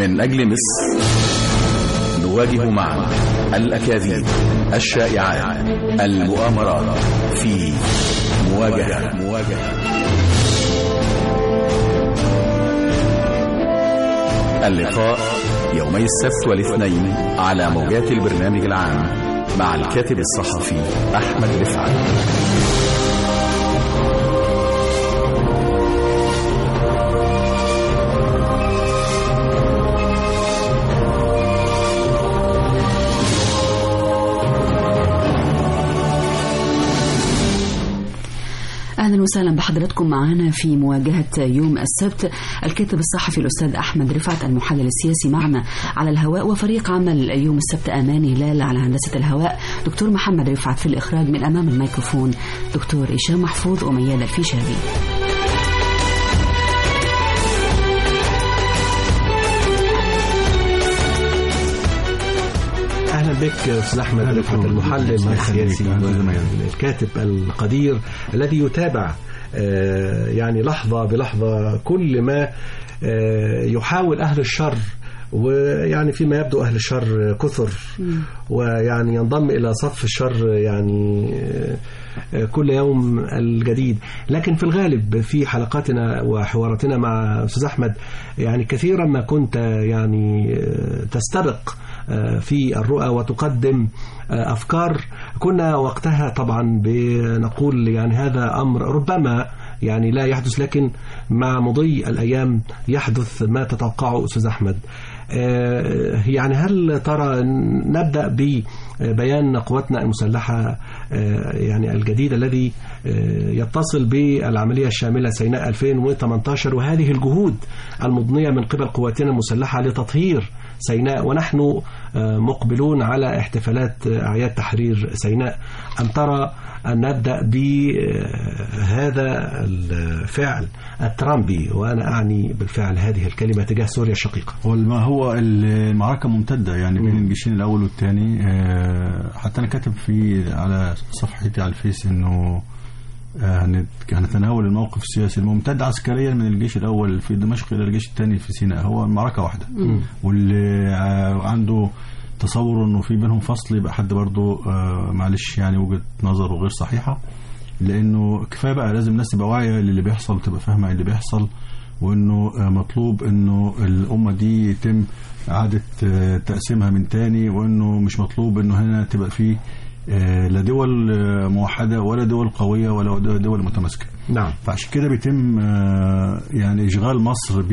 من أجل مصر نواجه معا الأكاذيب الشائعات المؤامرات في مواجهة مواجهة اللقاء يومي السبت والاثنين على موجات البرنامج العام مع الكاتب الصحفي أحمد رفعت اهلا وسهلا بحضراتكم معنا في مواجهه يوم السبت الكاتب الصحفي الاستاذ احمد رفعت المحلل السياسي معنا على الهواء وفريق عمل يوم السبت اماني هلال على هندسه الهواء دكتور محمد رفعت في الاخراج من امام الميكروفون دكتور هشام محفوظ وميادة الفيشاوي اهلا بك استاذ احمد رفعت المحلل السياسي والكاتب القدير الذي يتابع آه، يعني لحظه بلحظه كل ما آه، يحاول اهل الشر ويعني فيما يبدو اهل الشر كثر ويعني ينضم الى صف الشر يعني آه، كل يوم الجديد لكن في الغالب في حلقاتنا وحواراتنا مع استاذ احمد يعني كثيرا ما كنت يعني آه، تستبق آه، في الرؤى وتقدم آه، أفكار كنا وقتها طبعا بنقول يعني هذا أمر ربما يعني لا يحدث لكن مع مضي الأيام يحدث ما تتوقعه أستاذ أحمد آه، يعني هل ترى نبدأ ببيان قواتنا المسلحة آه، يعني الجديد الذي آه، يتصل بالعملية الشاملة سيناء 2018 وهذه الجهود المضنية من قبل قواتنا المسلحة لتطهير سيناء ونحن آه، مقبلون على احتفالات آه، أعياد تحرير سيناء أم ترى أن نبدأ بهذا الفعل الترامبي وأنا أعني بالفعل هذه الكلمة تجاه سوريا الشقيقة والما هو المعركة ممتدة يعني بين الجيشين الأول والثاني آه، حتى أنا كاتب في على صفحتي على الفيس إنه آه، هنت- هنتناول الموقف السياسي الممتد عسكريا من الجيش الأول في دمشق إلى الجيش الثاني في سيناء هو معركة واحدة واللي آه، عنده تصور انه في بينهم فصل يبقى حد برضه آه، معلش يعني وجهه نظره غير صحيحه لانه كفايه بقى لازم الناس تبقى واعيه للي بيحصل وتبقى فاهمه إيه اللي بيحصل وانه آه، مطلوب انه الامه دي يتم اعاده آه، تقسيمها من تاني وانه مش مطلوب انه هنا تبقى في آه، لا دول آه، موحده ولا دول قويه ولا دول متماسكه نعم فعشان كده بيتم آه، يعني اشغال مصر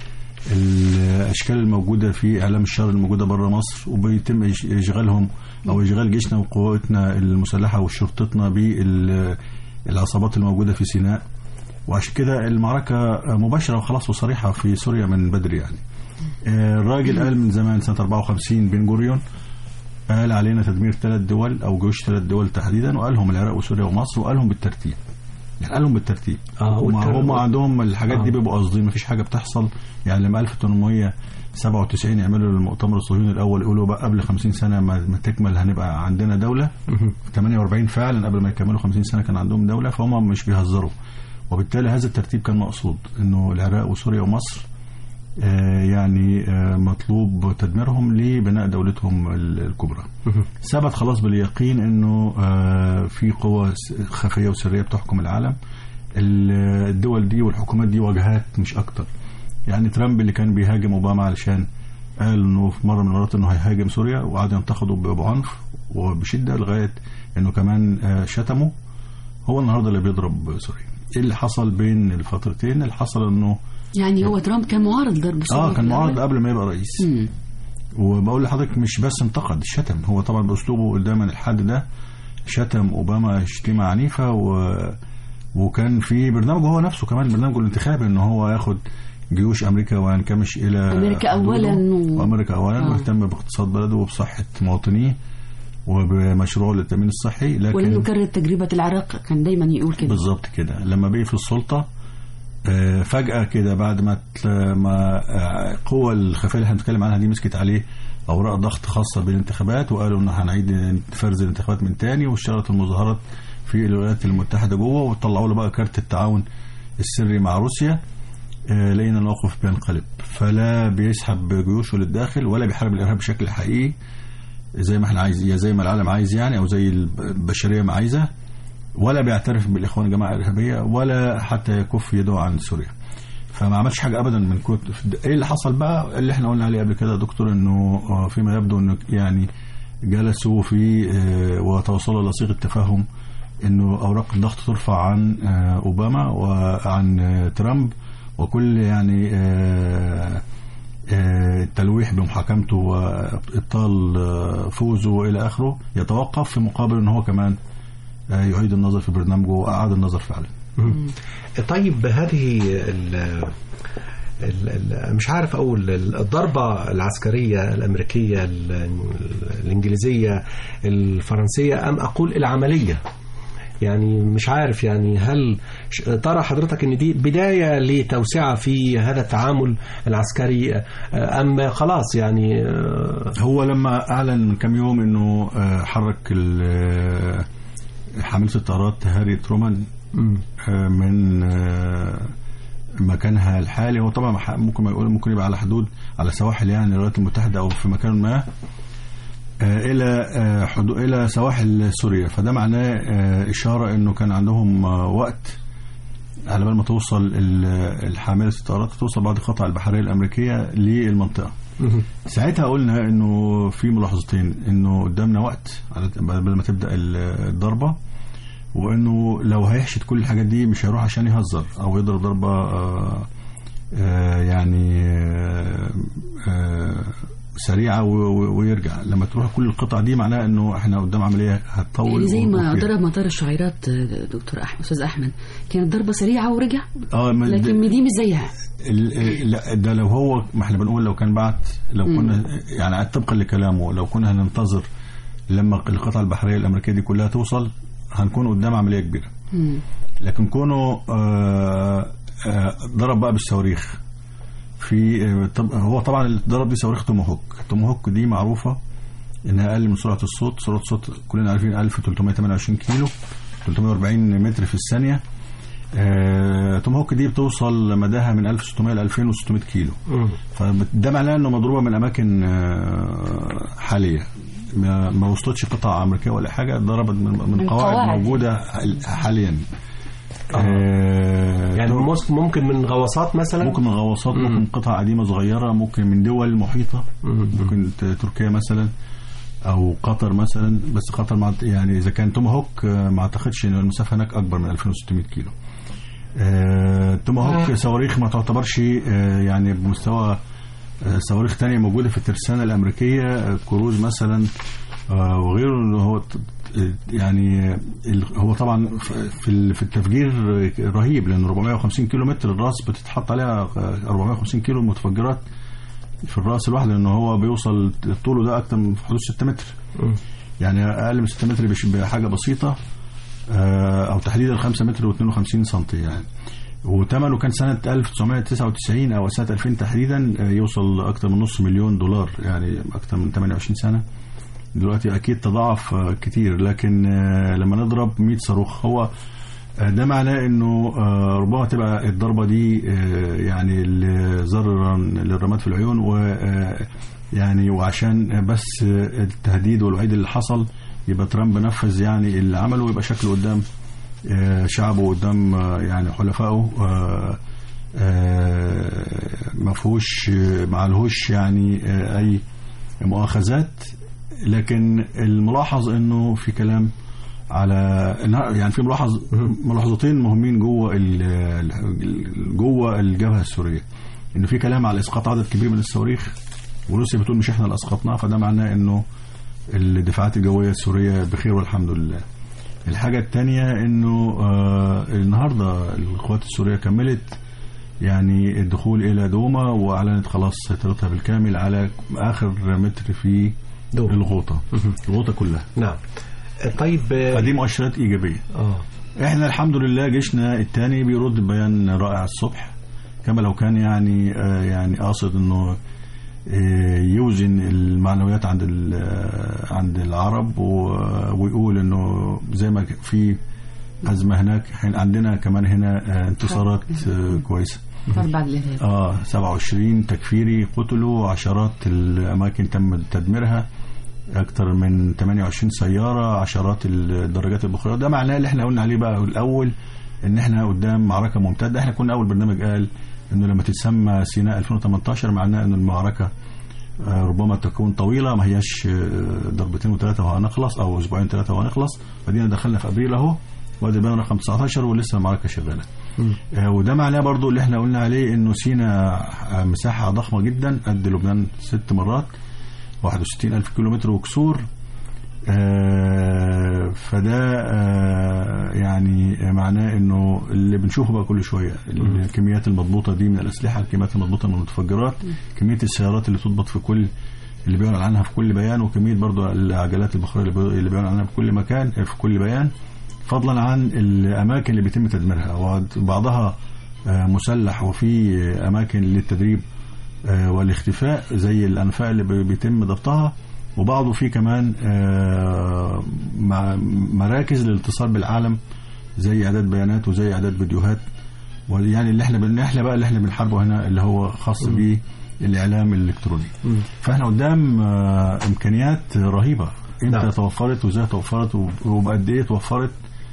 بالاشكال الموجوده في اعلام الشر الموجوده بره مصر وبيتم إش- اشغالهم او اشغال جيشنا وقواتنا المسلحه وشرطتنا بالعصابات الموجوده في سيناء وعشان كده المعركه مباشره وخلاص وصريحه في سوريا من بدري يعني آه، الراجل قال من زمان سنه 54 بن جوريون قال علينا تدمير ثلاث دول او جيوش ثلاث دول تحديدا وقالهم العراق وسوريا ومصر وقالهم بالترتيب يعني قالهم بالترتيب آه، هم, والتر- هم عندهم الحاجات دي آه. بيبقوا قاصدين مفيش حاجه بتحصل يعني لما 1897 يعملوا المؤتمر الصهيوني الاول يقولوا بقى قبل 50 سنه ما, ما تكمل هنبقى عندنا دوله في 48 فعلا قبل ما يكملوا 50 سنه كان عندهم دوله فهم مش بيهزروا وبالتالي هذا الترتيب كان مقصود انه العراق وسوريا ومصر آه، يعني آه، مطلوب تدميرهم لبناء دولتهم ال- الكبرى ثبت خلاص باليقين انه آه، في قوى س- خفيه وسريه بتحكم العالم ال- الدول دي والحكومات دي واجهات مش اكتر يعني ترامب اللي كان بيهاجم اوباما علشان قال انه في مره من المرات انه هيهاجم سوريا وقعد ينتقده ب- بعنف وبشده لغايه انه كمان آه، شتمه هو النهارده اللي بيضرب سوريا ايه اللي حصل بين الفترتين اللي حصل انه يعني هو ترامب كان معارض ضرب سوريا اه في كان الأول؟ معارض قبل ما يبقى رئيس مم. وبقول لحضرتك مش بس انتقد شتم هو طبعا باسلوبه دايما الحد ده شتم اوباما شتيمه عنيفه و... وكان في برنامجه هو نفسه كمان برنامجه الانتخابي ان هو ياخد جيوش امريكا وينكمش الى أمريكا حدوده. أولاً و- وامريكا اولا آه. ويهتم باقتصاد بلده وبصحه مواطنيه وبمشروع للتامين الصحي لكن ولانه كرر تجربه العراق كان دايما يقول كده بالظبط كده لما بقي في السلطه آه، فجأة كده بعد ما تل- ما آه، القوة الخفية اللي احنا بنتكلم عنها دي مسكت عليه أوراق ضغط خاصة بالانتخابات وقالوا إن هنعيد فرز الانتخابات من تاني واشتغلت المظاهرات في الولايات المتحدة جوه وطلعوا له بقى كارت التعاون السري مع روسيا آه، لقينا الموقف بينقلب فلا بيسحب جيوشه للداخل ولا بيحارب الارهاب بشكل حقيقي زي ما احنا عايز يا زي ما العالم عايز يعني او زي البشريه ما عايزه ولا بيعترف بالاخوان الجماعه الارهابيه ولا حتى يكف يده عن سوريا فما عملش حاجه ابدا من كنت ايه اللي حصل بقى اللي احنا قلنا عليه قبل كده يا دكتور انه آه، فيما يبدو انه يعني جلسوا في آه، وتوصلوا الى صيغه تفاهم انه اوراق الضغط ترفع عن آه، اوباما وعن آه، ترامب وكل يعني آه، آه، التلويح بمحاكمته وابطال آه، فوزه والى اخره يتوقف في مقابل ان هو كمان آه، يعيد النظر في برنامجه واعاد النظر فعلا طيب هذه ال ال- ال- مش عارف اقول الضربه العسكريه الامريكيه ال- الانجليزيه الفرنسيه ام اقول العمليه يعني مش عارف يعني هل ش- ترى حضرتك ان دي بدايه لتوسعه في هذا التعامل العسكري ام خلاص يعني آه، هو لما اعلن من كام يوم انه آه، حرك ال- آه، حامله الطيارات هاري ترومان آه، من آه، مكانها الحالي هو طبعا ح- ممكن ما يقول ممكن يبقى على حدود على سواحل يعني الولايات المتحده او في مكان ما آه، الى آه، حدود الى سواحل سوريا فده معناه آه، اشاره انه كان عندهم آه، وقت على بال ما توصل ال- الحامله الطيارات توصل بعض القطع البحريه الامريكيه للمنطقه ساعتها قلنا انه في ملاحظتين انه قدامنا وقت على- قبل ما تبدا ال- الضربه وانه لو هيحشد كل الحاجات دي مش هيروح عشان يهزر او يضرب ضربه آه، آه، يعني آه، آه، سريعه و- و- ويرجع لما تروح كل القطع دي معناها انه احنا قدام عمليه هتطول يعني زي ما وكده. ضرب مطار الشعيرات آه، دكتور احمد استاذ احمد كانت ضربه سريعه ورجع اه ما- لكن دي مش زيها ال- ال- لا ده لو هو ما احنا بنقول لو كان بعت لو مم. كنا يعني طبقا لكلامه لو كنا هننتظر لما القطع البحريه الامريكيه دي كلها توصل هنكون قدام عمليه كبيره مم. لكن كونه آه، آه، ضرب بقى بالصواريخ في آه، طب هو طبعا اللي ضرب دي صواريخ توماهوك توماهوك دي معروفه انها اقل من سرعه الصوت سرعه الصوت كلنا عارفين 1328 كيلو 340 متر في الثانيه آه، توماهوك دي بتوصل مداها من 1600 ل 2600 كيلو فده معناه انه مضروبه من اماكن آه، حاليه ما, ما وصلتش قطع امريكيه ولا حاجه ضربت من, من من قواعد قواعد. موجوده حاليا آه، يعني ممكن- ممكن من غواصات مثلا ممكن من غواصات ممكن قطع قديمه صغيره ممكن من دول محيطه ممكن ت- تركيا مثلا او قطر مثلا بس قطر مع يعني اذا كان توماهوك آه، ما اعتقدش ان المسافه هناك اكبر من 2600 كيلو آه، توماهوك صواريخ ما تعتبرش آه، يعني بمستوى آه، صواريخ تانية موجودة في الترسانة الأمريكية آه، كروز مثلا آه، وغيره إنه هو ت- ت- يعني آه، ال- هو طبعا ف- في ال- في التفجير آه، رهيب لأن 450 كيلو متر الراس بتتحط عليها آه، 450 كيلو متفجرات في الراس الواحد لأنه هو بيوصل طوله ده أكتر من في حدود 6 متر يعني أقل من 6 متر بش- بحاجة بسيطة آه، أو تحديدا 5 متر و52 سنتي يعني وثمنه كان سنة 1999 أو سنة 2000 تحديدا آه، يوصل أكثر من نص مليون دولار يعني أكثر من 28 سنة دلوقتي أكيد تضاعف آه، كتير لكن آه، لما نضرب 100 صاروخ هو آه، ده معناه انه آه، ربما تبقى الضربه دي آه، يعني ل- ضررا للرماد في العيون و آه، يعني وعشان بس آه، التهديد والوعيد اللي حصل يبقى ترامب نفذ يعني اللي عمله ويبقى شكله قدام آه، شعبه قدام آه، يعني حلفائه آه، آه، ما فيهوش آه، ما عليهوش يعني آه، اي مؤاخذات لكن الملاحظ انه في كلام على إنها- يعني في ملاحظ ملاحظتين مهمين جوه ال- ال- جوه الجبهه السوريه انه في كلام على اسقاط عدد كبير من الصواريخ وروسيا بتقول مش احنا اللي اسقطناها فده معناه انه الدفاعات الجويه السوريه بخير والحمد لله الحاجه الثانيه انه آه النهارده القوات السوريه كملت يعني الدخول الى دوما واعلنت خلاص سيطرتها بالكامل على اخر متر في دوما. الغوطه الغوطه كلها نعم طيب آه، فدي مؤشرات ايجابيه اه احنا الحمد لله جيشنا الثاني بيرد بيان رائع الصبح كما لو كان يعني آه يعني قاصد انه آه يوزن المعنويات عند ال- آه عند العرب و- ويقول انه زي ما في ازمه هناك حين عندنا كمان هنا آه، انتصارات آه، كويسه حرب بعد الإرهاب اه 27 تكفيري قتلوا عشرات الاماكن تم تدميرها اكثر من 28 سياره عشرات الدراجات البخاريه ده معناه اللي احنا قلنا عليه بقى الاول ان احنا قدام معركه ممتده احنا كنا اول برنامج قال انه لما تتسمى سيناء 2018 معناه ان المعركه آه، ربما تكون طويله ما هياش آه، ضربتين وثلاثه وهنخلص او اسبوعين ثلاثه وهنخلص بعدين دخلنا في ابريل اهو وادي بقى رقم 19 ولسه المعركه شغاله آه، وده معناه برضو اللي احنا قلنا عليه انه سينا آه، مساحه ضخمه جدا قد لبنان ست مرات 61 ألف كيلو متر وكسور آه، فده آه، يعني معناه انه اللي بنشوفه بقى كل شويه الكميات المضبوطه دي من الاسلحه الكميات المضبوطه من المتفجرات كميه السيارات اللي تضبط في كل اللي بيعلن عنها في كل بيان وكميه برضو العجلات البخاريه اللي بي- اللي بيعلن عنها في كل مكان في كل بيان فضلا عن الاماكن اللي بيتم تدميرها وبعضها آه، مسلح وفي اماكن للتدريب آه، والاختفاء زي الانفاق اللي بي- بيتم ضبطها وبعضه فيه كمان آه، مع- مراكز للاتصال بالعالم زي اعداد بيانات وزي اعداد فيديوهات ويعني اللي احنا بن- احنا بقى اللي احنا بنحاربه هنا اللي هو خاص بالاعلام الالكتروني فاحنا قدام آه، امكانيات رهيبه امتى نعم. توفرت وازاي توفرت وب- وبقد ايه توفرت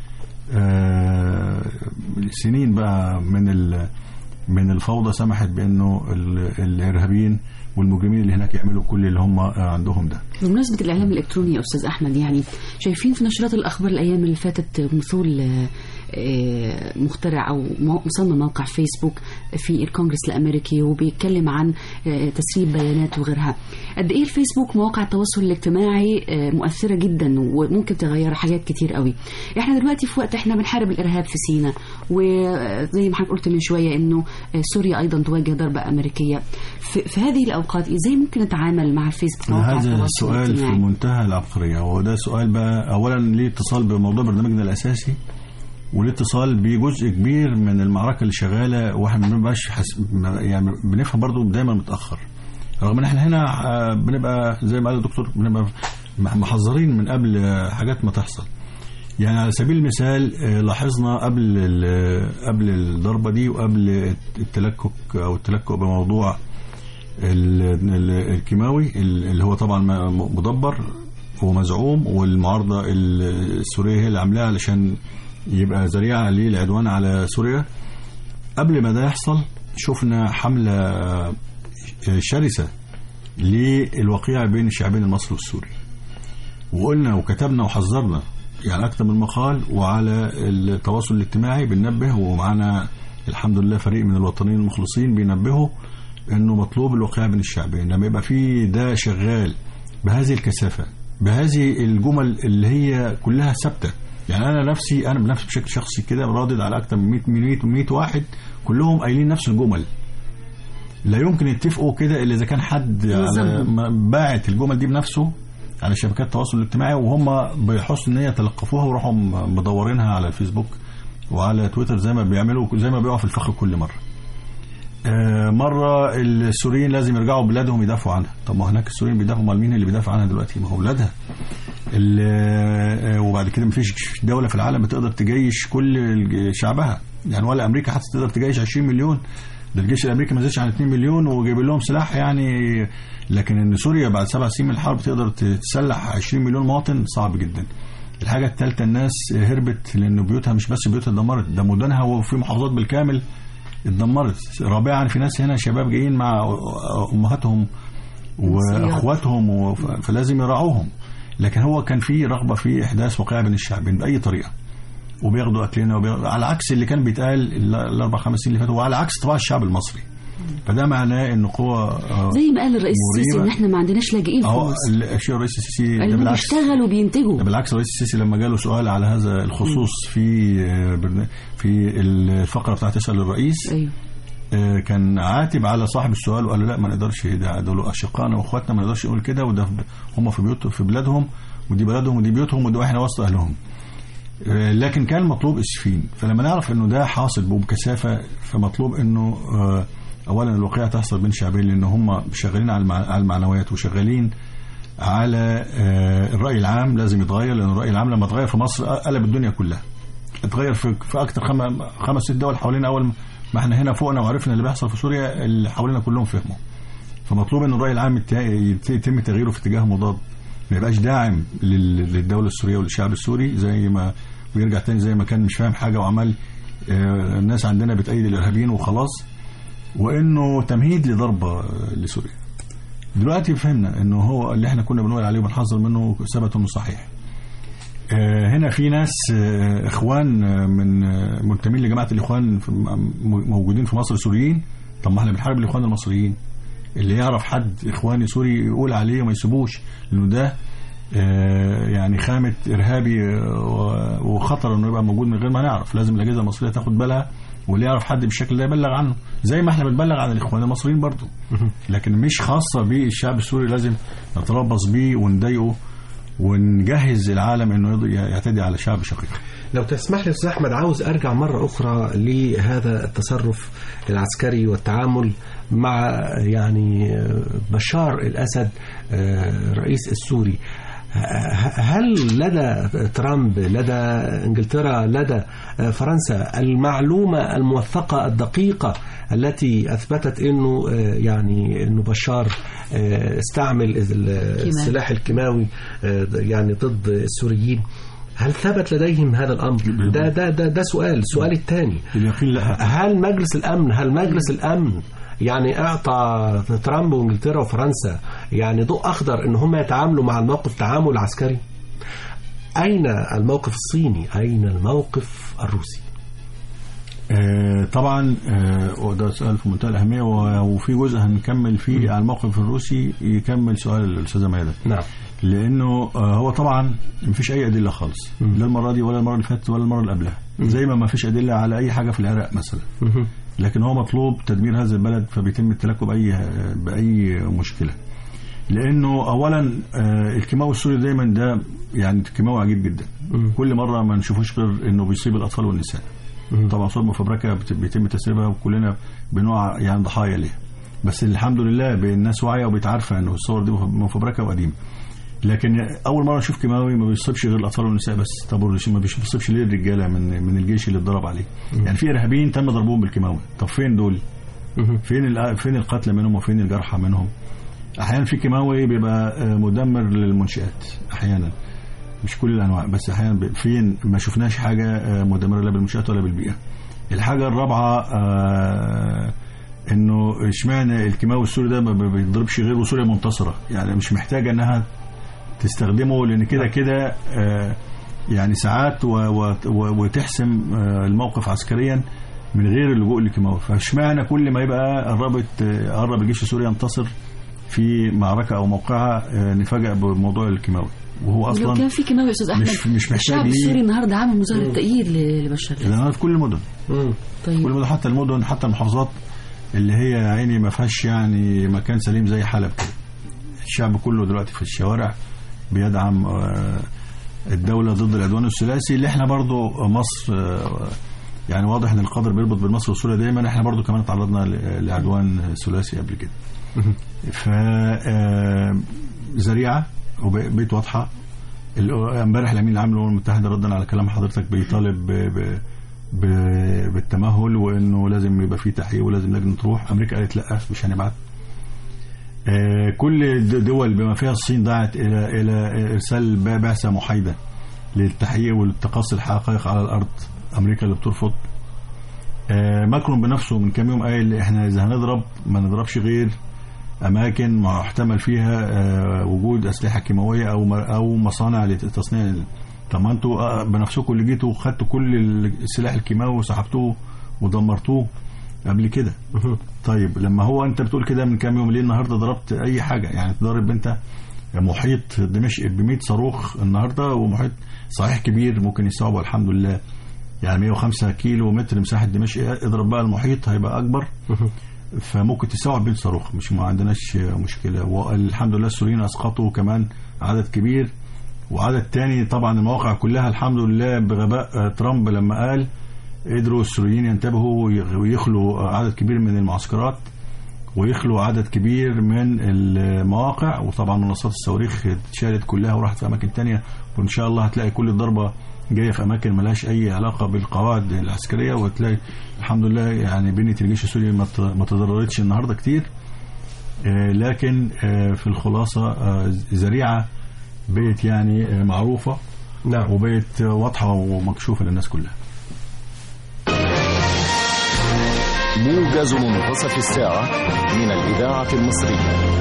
آه، سنين بقى من ال- من الفوضى سمحت بانه ال- الارهابيين والمجرمين اللي هناك يعملوا كل اللي هم آه، عندهم ده بمناسبة الإعلام الإلكتروني يا أستاذ أحمد يعني شايفين في نشرات الأخبار الأيام اللي فاتت مثول آه، آه، مخترع أو مو- مصمم موقع فيسبوك في الكونجرس الأمريكي وبيتكلم عن آه، تسريب بيانات وغيرها قد إيه الفيسبوك مواقع التواصل الاجتماعي آه، مؤثرة جدا وممكن تغير حاجات كتير قوي احنا دلوقتي في وقت احنا بنحارب الإرهاب في سينا وزي ما حضرتك قلت من شوية إنه آه، سوريا أيضا تواجه ضربة أمريكية في, في هذه الأوقات إزاي ممكن نتعامل مع الفيسبوك مواقع هذا التواصل السؤال في الاجتماعي؟ منتهى العبقرية وده سؤال بقى أولا ليه اتصال بموضوع برنامجنا الأساسي وليه اتصال بجزء كبير من المعركة اللي شغالة واحنا ما بنبقاش حس... ما- يعني بنفهم برضو دايما متأخر رغم ان احنا هنا آه، بنبقى زي ما قال الدكتور بنبقى محذرين من قبل آه، حاجات ما تحصل يعني على سبيل المثال آه، لاحظنا قبل ال- قبل الضربة دي وقبل التلكك أو التلكؤ بموضوع ال- ال- الكيماوي اللي هو طبعا م- مدبر ومزعوم والمعارضة السورية هي اللي عاملاها علشان يبقى ذريعة للعدوان على سوريا قبل ما ده يحصل شفنا حملة آه، شرسة للوقيعة بين الشعبين المصري والسوري وقلنا وكتبنا وحذرنا يعني أكتر من مقال وعلى التواصل الاجتماعي بننبه ومعنا الحمد لله فريق من الوطنيين المخلصين بينبهوا انه مطلوب الوقاية بين الشعبين لما يبقى في ده شغال بهذه الكثافة بهذه الجمل اللي هي كلها ثابته يعني انا نفسي انا بنفسي بشكل شخصي كده رادد على اكتر من 100 100 100 واحد كلهم قايلين نفس الجمل لا يمكن يتفقوا كده الا اذا كان حد على يلزمهم. ما- باعت الجمل دي بنفسه على شبكات التواصل الاجتماعي وهم بيحسوا ان هي تلقفوها وراحوا م- مدورينها على الفيسبوك وعلى تويتر زي ما بيعملوا زي ما بيقعوا في الفخ كل مره. آه، مره السوريين لازم يرجعوا بلادهم يدافعوا عنها، طب ما هناك السوريين بيدافعوا امال مين اللي بيدافع عنها دلوقتي؟ ما هو بلادها. ال- آه، وبعد كده مفيش دوله في العالم بتقدر تجيش كل الج- شعبها، يعني ولا امريكا حتى تقدر تجيش 20 مليون ده الجيش الامريكي ما زادش عن 2 مليون وجايب لهم سلاح يعني لكن ان سوريا بعد سبع سنين من الحرب تقدر تسلح 20 مليون مواطن صعب جدا. الحاجه الثالثه الناس هربت لان بيوتها مش بس بيوتها اتدمرت ده مدنها وفي محافظات بالكامل اتدمرت رابعا في ناس هنا شباب جايين مع امهاتهم واخواتهم وف- فلازم يراعوهم لكن هو كان في رغبه في احداث وقائع بين الشعبين باي طريقه وبياخدوا اكلنا وبياخدوا على عكس اللي كان بيتقال ال- الاربع خمس سنين اللي فاتوا وعلى عكس طباع الشعب المصري فده معناه ان قوه آه، زي ما قال الرئيس السيسي مريبة. ان احنا ما عندناش لاجئين في اهو مصر الشيء الرئيس السيسي ده اللي بالعكس بيشتغلوا وبينتجوا ده بالعكس الرئيس السيسي لما جاله سؤال على هذا الخصوص في آه، برنا- في الفقره بتاعت تسال الرئيس ايوه آه، كان عاتب على صاحب السؤال وقال له لا ما نقدرش ده دول اشقائنا واخواتنا ما نقدرش نقول كده وده في- هم في بيوتهم في بلادهم ودي بلدهم ودي بيوتهم ودي احنا وسط اهلهم آه، لكن كان مطلوب اسفين فلما نعرف انه ده حاصل بكثافه فمطلوب انه آه، اولا الوقيعه تحصل بين شعبين لان هم شغالين على المع- على المعنويات وشغالين على آه، الراي العام لازم يتغير لان الراي العام لما اتغير في مصر قلب الدنيا كلها اتغير في في اكتر خم... خمس ست دول حوالينا اول ما احنا هنا فوقنا وعرفنا اللي بيحصل في سوريا اللي حوالينا كلهم فهموا فمطلوب ان الراي العام التا- يت- يتم تغييره في اتجاه مضاد ما يبقاش داعم لل- للدوله السوريه وللشعب السوري زي ما ويرجع تاني زي ما كان مش فاهم حاجه وعمال آه، الناس عندنا بتأيد الارهابيين وخلاص وانه تمهيد لضربه لسوريا دلوقتي فهمنا انه هو اللي احنا كنا بنقول عليه وبنحذر منه ثبت انه صحيح آه، هنا في ناس آه، اخوان آه، من آه، منتمين لجماعه الاخوان في- م- موجودين في مصر سوريين طب ما احنا بنحارب الاخوان المصريين اللي يعرف حد اخواني سوري يقول عليه وما يسيبوش لانه ده آه، يعني خامه ارهابي آه، و- وخطر انه يبقى موجود من غير ما نعرف لازم الاجهزه المصريه تاخد بالها واللي يعرف حد بالشكل ده يبلغ عنه زي ما احنا بنبلغ عن الاخوان المصريين برضه لكن مش خاصه بالشعب السوري لازم نتربص بيه ونضايقه ونجهز العالم انه يض- يعتدي على شعب شقيق لو تسمح لي استاذ احمد عاوز ارجع مره اخرى لهذا التصرف العسكري والتعامل مع يعني بشار الاسد آه، الرئيس السوري ه- هل لدى ترامب لدى انجلترا لدى آه، فرنسا المعلومه الموثقه الدقيقه التي اثبتت انه آه، يعني انه بشار آه، استعمل ال- السلاح الكيماوي آه، يعني ضد السوريين هل ثبت لديهم هذا الامر؟ ده ده ده, ده سؤال، السؤال الثاني اليقين لا هل مجلس الامن هل مجلس الامن يعني اعطى ترامب وانجلترا وفرنسا يعني ضوء اخضر ان هم يتعاملوا مع الموقف تعامل عسكري؟ اين الموقف الصيني؟ اين الموقف الروسي؟ آه، طبعا آه، وده سؤال في منتهى الأهمية و- وفي جزء هنكمل فيه على الموقف الروسي يكمل سؤال الأستاذة ميادة نعم لأنه آه، هو طبعا مفيش أي أدلة خالص لا المرة دي ولا المرة اللي فاتت ولا المرة اللي قبلها زي ما مفيش أدلة على أي حاجة في العراق مثلا لكن هو مطلوب تدمير هذا البلد فبيتم التلاكم بأي بأي مشكلة لأنه أولا آه، الكيماوي السوري دايما ده يعني كيماوي عجيب جدا كل مرة ما نشوفوش غير إنه بيصيب الأطفال والنساء طبعا صور مفبركه بت- بيتم تسريبها وكلنا بنقع يعني ضحايا ليها بس الحمد لله الناس واعيه وبتعرفه انه الصور دي مفبركه وقديمه لكن اول مره اشوف كيماوي ما بيصيبش غير الاطفال والنساء بس طب والرش- ما بيصيبش ليه الرجاله من من الجيش اللي اتضرب عليه يعني في ارهابيين تم ضربهم بالكيماوي طب فين دول فين الأ- فين القتلى منهم وفين الجرحى منهم احيانا في كيماوي بيبقى آه، مدمر للمنشات احيانا مش كل الانواع بس احيانا ب- فين ما شفناش حاجه آه، مدمره لا بالمنشات ولا بالبيئه الحاجه الرابعه آه، انه اشمعنى الكيماوي السوري ده ما ب- بيضربش غير وسوريا منتصره يعني مش محتاجه انها تستخدمه لان كده كده آه، يعني ساعات و- و- و- وتحسم آه، الموقف عسكريا من غير اللجوء للكيماوي فاشمعنى كل ما يبقى قربت آه، قرب الجيش السوري ينتصر في معركه او موقعه آه، نفاجئ بموضوع الكيماوي وهو لو اصلا كان في كيماوي يا استاذ احمد مش- مش محتاج الشعب ليه. السوري النهارده عامل مظاهره تأييد ل- لبشار الأسد. لأنها في كل المدن كل طيب المدن حتى المدن حتى المحافظات اللي هي يا عيني ما فيهاش يعني مكان سليم زي حلب كده الشعب كله دلوقتي في الشوارع بيدعم آه، الدولة ضد العدوان الثلاثي اللي احنا برضو مصر آه، يعني واضح ان القدر بيربط بين مصر وسوريا دايما احنا برضو كمان تعرضنا ل- لعدوان ثلاثي قبل كده ف آه، ذريعه وبقيت واضحه ال- امبارح الامين العام للامم المتحده ردا على كلام حضرتك بيطالب ب... ب... ب... بالتمهل وانه لازم يبقى في تحقيق ولازم لجنه تروح امريكا قالت لا مش هنبعت آه، كل الد- دول بما فيها الصين دعت الى الى ارسال ب- بعثه محايده للتحقيق والتقصي الحقائق على الارض امريكا اللي بترفض آه، ماكرون بنفسه من كام يوم قايل احنا اذا هنضرب ما نضربش غير اماكن محتمل فيها آه، وجود اسلحه كيماويه او م- او مصانع لتصنيع ال- طب ما انتوا آه، بنفسكم اللي جيتوا وخدتوا كل السلاح الكيماوي وسحبتوه ودمرتوه قبل كده طيب لما هو انت بتقول كده من كام يوم ليه النهارده ضربت اي حاجه يعني تضرب انت محيط دمشق ب 100 صاروخ النهارده ومحيط صحيح كبير ممكن يستوعبه الحمد لله يعني 105 كيلو متر مساحه دمشق اضرب بقى المحيط هيبقى اكبر فممكن تستوعب 100 صاروخ مش ما عندناش مشكله والحمد لله السوريين اسقطوا كمان عدد كبير وعدد تاني طبعا المواقع كلها الحمد لله بغباء آه، ترامب لما قال قدروا السوريين ينتبهوا ويغ- ويخلوا عدد كبير من المعسكرات ويخلوا عدد كبير من المواقع وطبعا منصات الصواريخ اتشالت كلها وراحت في اماكن تانية وان شاء الله هتلاقي كل الضربه جايه في اماكن ملهاش اي علاقه بالقواعد العسكريه وتلاقي الحمد لله يعني بنيه الجيش السوري ما ت- ما تضررتش النهارده كتير آه، لكن آه، في الخلاصه آه، ذريعه بقت يعني آه، معروفه نعم وبقت واضحه ومكشوفه للناس كلها موجز منتصف الساعة من الإذاعة المصرية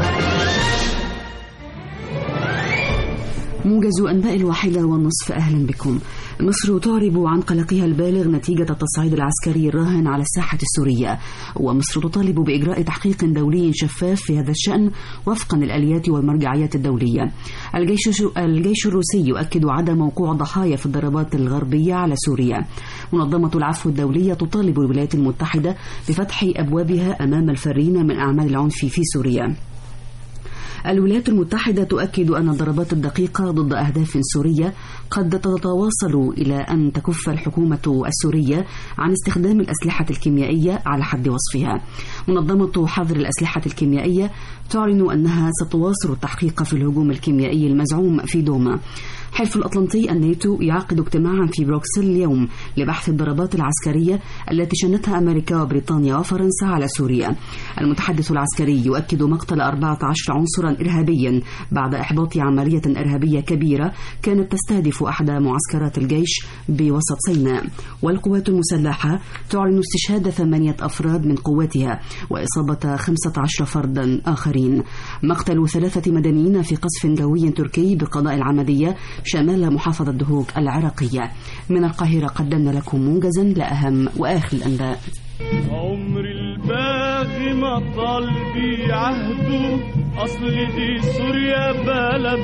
موجز أنباء الواحدة والنصف أهلا بكم مصر تعرب عن قلقها البالغ نتيجة التصعيد العسكري الراهن على الساحة السورية ومصر تطالب بإجراء تحقيق دولي شفاف في هذا الشأن وفقا للآليات والمرجعيات الدولية الجيش, الجيش الروسي يؤكد عدم وقوع ضحايا في الضربات الغربية على سوريا منظمة العفو الدولية تطالب الولايات المتحدة بفتح أبوابها أمام الفارين من أعمال العنف في سوريا الولايات المتحدة تؤكد أن الضربات الدقيقة ضد أهداف سورية قد تتواصل إلى أن تكف الحكومة السورية عن استخدام الأسلحة الكيميائية على حد وصفها. منظمة حظر الأسلحة الكيميائية تعلن أنها ستواصل التحقيق في الهجوم الكيميائي المزعوم في دوما. حلف الأطلنطي الناتو يعقد اجتماعا في بروكسل اليوم لبحث الضربات العسكرية التي شنتها أمريكا وبريطانيا وفرنسا على سوريا المتحدث العسكري يؤكد مقتل 14 عنصرا إرهابيا بعد إحباط عملية إرهابية كبيرة كانت تستهدف أحد معسكرات الجيش بوسط سيناء والقوات المسلحة تعلن استشهاد ثمانية أفراد من قواتها وإصابة 15 فردا آخرين مقتل ثلاثة مدنيين في قصف جوي تركي بقضاء العمدية شمال محافظة دهوك العراقية من القاهرة قدمنا لكم موجزا لأهم وآخر الأنباء عمر الباغي ما طال بي عهده اصل دي سوريا بلد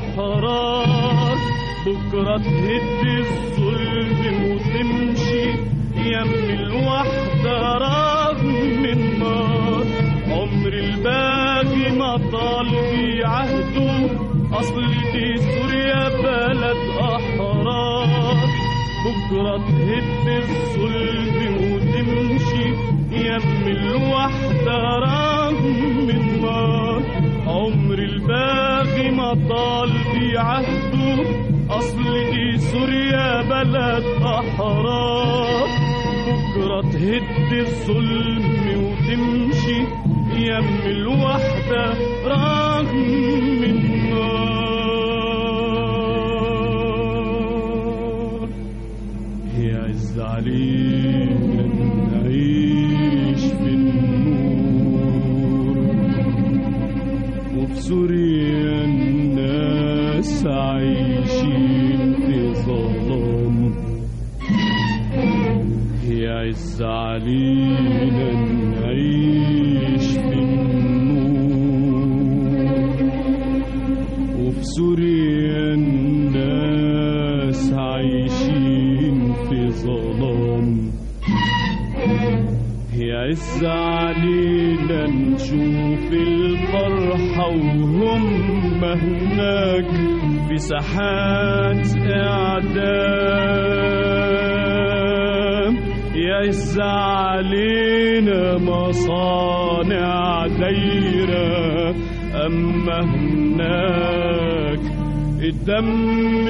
احرار بكره تهد الظلم وتمشي يم الوحده رغم النار عمر الباغي ما طال بي عهده اصل دي سوريا بلد احرار بكرة تهد الظلم وتمشي يم الوحدة رغم النار عمر الباغي ما طال في عهده أصل دي سوريا بلد أحرار بكرة تهد الظلم وتمشي يم الوحدة رغم النار يعز علينا نعيش في النور وفي سوريا الناس عايشين في ظلام يعز علينا نعيش في النور وفي سوريا الناس عايشين في ظلام يعز علينا نشوف الفرحة وهم هناك في ساحات إعدام يعز علينا مصانع دايرة أما هناك الدم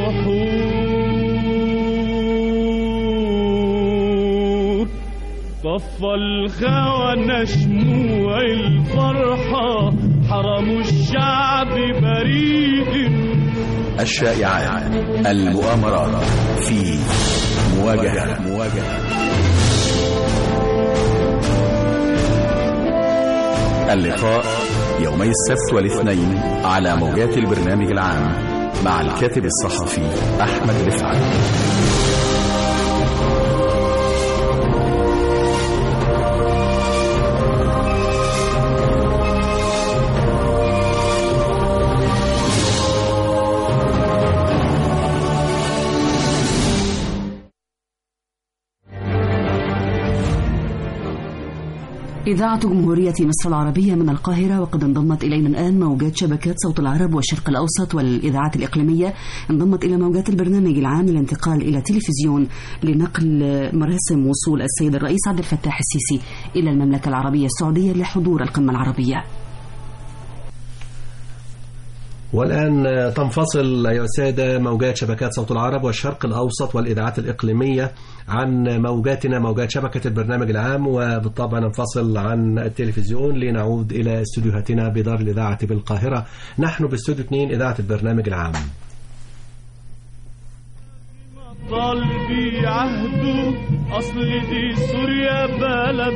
بحور طفى الخونة شموع الفرحة حرموا الشعب بريء الشائعات المؤامرات في مواجهة مواجهة اللقاء يومي السبت والاثنين على موجات البرنامج العام مع الكاتب الصحفي أحمد رفعت إذاعة جمهورية مصر العربية من القاهرة وقد انضمت إلينا الآن موجات شبكات صوت العرب والشرق الأوسط والإذاعات الإقليمية انضمت إلى موجات البرنامج العام للانتقال إلى تلفزيون لنقل مراسم وصول السيد الرئيس عبد الفتاح السيسي إلى المملكة العربية السعودية لحضور القمة العربية والآن تنفصل أيها السادة موجات شبكات صوت العرب والشرق الأوسط والإذاعات الإقليمية عن موجاتنا موجات شبكة البرنامج العام وبالطبع ننفصل عن التلفزيون لنعود إلى استديوهاتنا بدار الإذاعة بالقاهرة نحن باستوديو 2 إذاعة البرنامج العام قلبي عهده أصل دي سوريا بلد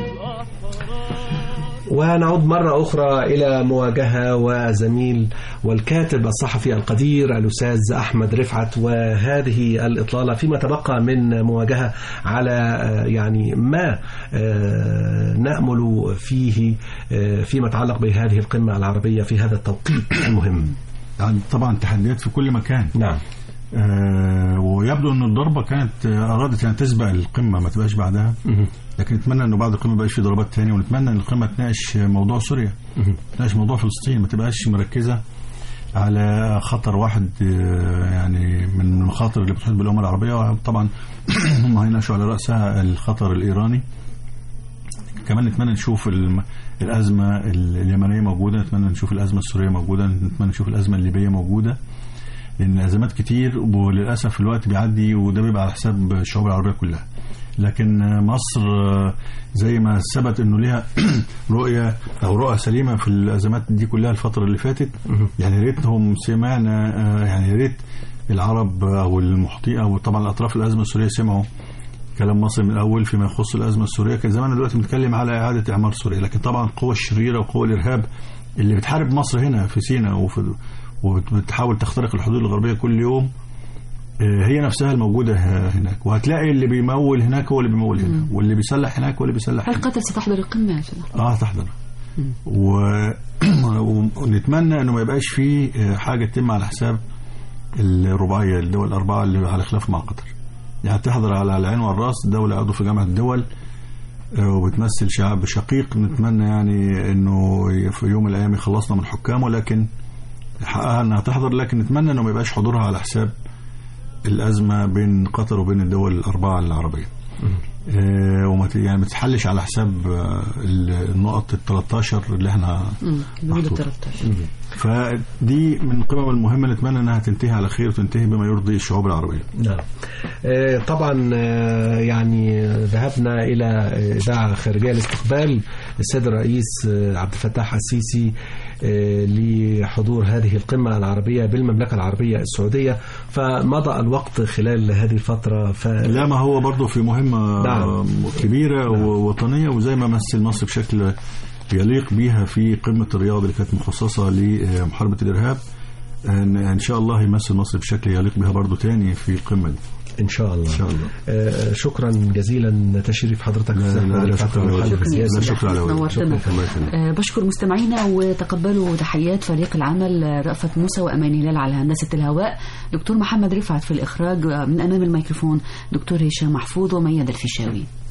ونعود مرة أخرى إلى مواجهة وزميل والكاتب الصحفي القدير الأستاذ أحمد رفعت وهذه الإطلالة فيما تبقى من مواجهة على آه، يعني ما آه، نأمل فيه آه، فيما يتعلق بهذه القمة العربية في هذا التوقيت المهم يعني طبعا تحديات في كل مكان نعم آه ويبدو ان الضربه كانت آه، ارادت ان تسبق القمه ما تبقاش بعدها لكن نتمنى انه بعد القمه ما يبقاش في ضربات تاني ونتمنى ان القمه تناقش موضوع سوريا تناقش موضوع فلسطين ما تبقاش مركزه على خطر واحد آه، يعني من المخاطر اللي بتحيط بالامه العربيه طبعا هم هيناقشوا على راسها الخطر الايراني كمان نتمنى نشوف الم- الازمه ال- اليمنيه موجوده نتمنى نشوف الازمه السوريه موجوده نتمنى نشوف الازمه الليبيه موجوده لان ازمات كتير وللاسف الوقت بيعدي وده بيبقى على حساب الشعوب العربيه كلها لكن مصر زي ما ثبت انه ليها رؤيه او رؤى سليمه في الازمات دي كلها الفتره اللي فاتت يعني يا ريتهم سمعنا يعني يا ريت العرب او المحيطين او طبعا الاطراف الازمه السوريه سمعوا كلام مصر من الاول فيما يخص الازمه السوريه كان زمان دلوقتي بنتكلم على اعاده اعمار سوريا لكن طبعا القوى الشريره وقوى الارهاب اللي بتحارب مصر هنا في سيناء وفي وبتحاول تخترق الحدود الغربيه كل يوم آه، هي نفسها الموجوده ه- هناك وهتلاقي اللي بيمول هناك هو اللي بيمول هنا واللي بيسلح هناك هو اللي بيسلح هل هنا قطر ستحضر القمة يا أستاذ اه تحضر و... ونتمنى انه ما يبقاش في آه، حاجه تتم على حساب الرباعيه الدول الاربعه اللي على خلاف مع قطر يعني تحضر على العين والراس دولة عضو في جامعة الدول آه، وبتمثل شعب شقيق نتمنى يعني انه في يوم من الايام يخلصنا من حكامه لكن حقها انها تحضر لكن نتمنى انه ما يبقاش حضورها على حساب الازمه بين قطر وبين الدول الاربعه العربيه. آه، وما ت- يعني ما تتحلش على حساب آه، النقط ال 13 اللي احنا البنود محطوط. 13 فدي من القمم المهمه نتمنى انها تنتهي على خير وتنتهي بما يرضي الشعوب العربيه. نعم آه، طبعا آه، يعني ذهبنا إلى إذاعة خارجية لاستقبال السيد الرئيس آه، عبد الفتاح السيسي آه، لحضور هذه القمة العربية بالمملكة العربية السعودية فمضى الوقت خلال هذه الفترة ف... لا ما هو برضه في مهمة نعم. كبيرة ووطنية وزي ما مثل مصر بشكل يليق بيها في قمة الرياض اللي كانت مخصصة لمحاربة الإرهاب إن إن شاء الله يمثل مصر بشكل يليق بها برضه تاني في القمة دي إن شاء الله إن شاء الله آه، شكرا جزيلا تشريف حضرتك لا، أستاذ لا، لا، أحمد شكرا رفعت يا المحلل شكرا يا السياسي. لا، أستاذ شكرا على أحمد. وجهك. نورتنا الله يخليك. آه، بشكر مستمعينا وتقبلوا تحيات فريق العمل آه، رأفت موسى وأمان هلال على هندسة الهواء دكتور محمد رفعت في الإخراج آه، من أمام الميكروفون دكتور هشام محفوظ ومياد الفيشاوي